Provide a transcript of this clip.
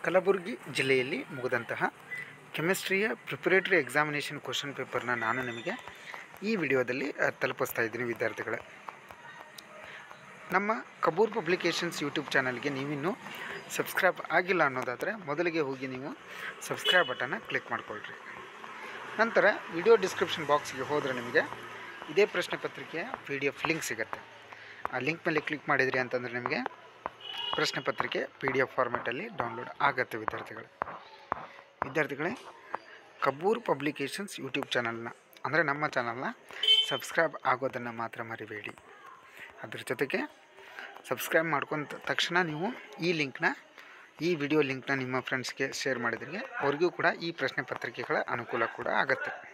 ಕಲಬುರಗಿ ಜಿಲ್ಲೆಯಲ್ಲಿ ಮುಗಿದಂತಹ ಕೆಮಿಸ್ಟ್ರಿಯ ಪ್ರಿಪರೇಟರಿ ಎಕ್ಸಾಮಿನೇಷನ್ ಕ್ವಶನ್ ಪೇಪರ್ನ ನಾನು ನಿಮಗೆ ಈ ವಿಡಿಯೋದಲ್ಲಿ ಅ, ತಲುಪಿಸ್ತಾ ಇದ್ದೀನಿ ವಿದ್ಯಾರ್ಥಿಗಳೇ ನಮ್ಮ ಕಬೂರ್ ಪಬ್ಲಿಕೇಶನ್ಸ್ ಯೂಟ್ಯೂಬ್ ಚಾನಲ್ಗೆ ನೀವಿನ್ನೂ ಸಬ್ಸ್ಕ್ರೈಬ್ ಆಗಿಲ್ಲ ಅನ್ನೋದಾದರೆ ಮೊದಲಿಗೆ ಹೋಗಿ ನೀವು ಸಬ್ಸ್ಕ್ರೈಬ್ ಬಟನ್ನ ಕ್ಲಿಕ್ ಮಾಡ್ಕೊಳ್ರಿ ನಂತರ ವಿಡಿಯೋ ಡಿಸ್ಕ್ರಿಪ್ಷನ್ ಬಾಕ್ಸ್ಗೆ ಹೋದರೆ ನಿಮಗೆ ಇದೇ ಪ್ರಶ್ನೆ ಪತ್ರಿಕೆಯ ಪಿ ಡಿ ಎಫ್ ಲಿಂಕ್ ಸಿಗುತ್ತೆ ಆ ಲಿಂಕ್ ಮೇಲೆ ಕ್ಲಿಕ್ ಮಾಡಿದ್ರಿ ಅಂತಂದರೆ ನಿಮಗೆ ಪ್ರಶ್ನೆ ಪತ್ರಿಕೆ ಪಿ ಡಿ ಎಫ್ ಫಾರ್ಮೆಟಲ್ಲಿ ಡೌನ್ಲೋಡ್ ಆಗುತ್ತೆ ವಿದ್ಯಾರ್ಥಿಗಳೇ ವಿದ್ಯಾರ್ಥಿಗಳೇ ಕಬೂರ್ ಪಬ್ಲಿಕೇಶನ್ಸ್ ಯೂಟ್ಯೂಬ್ ಚಾನಲ್ನ ಅಂದರೆ ನಮ್ಮ ಚಾನಲ್ನ ಸಬ್ಸ್ಕ್ರೈಬ್ ಆಗೋದನ್ನು ಮಾತ್ರ ಮರಿಬೇಡಿ ಅದ್ರ ಜೊತೆಗೆ ಸಬ್ಸ್ಕ್ರೈಬ್ ಮಾಡ್ಕೊಂತ ತಕ್ಷಣ ನೀವು ಈ ಲಿಂಕ್ನ ಈ ವಿಡಿಯೋ ಲಿಂಕ್ನ ನಿಮ್ಮ ಫ್ರೆಂಡ್ಸ್ಗೆ ಶೇರ್ ಮಾಡಿದ್ರೆ ಅವ್ರಿಗೂ ಕೂಡ ಈ ಪ್ರಶ್ನೆ ಪತ್ರಿಕೆಗಳ ಅನುಕೂಲ ಕೂಡ ಆಗುತ್ತೆ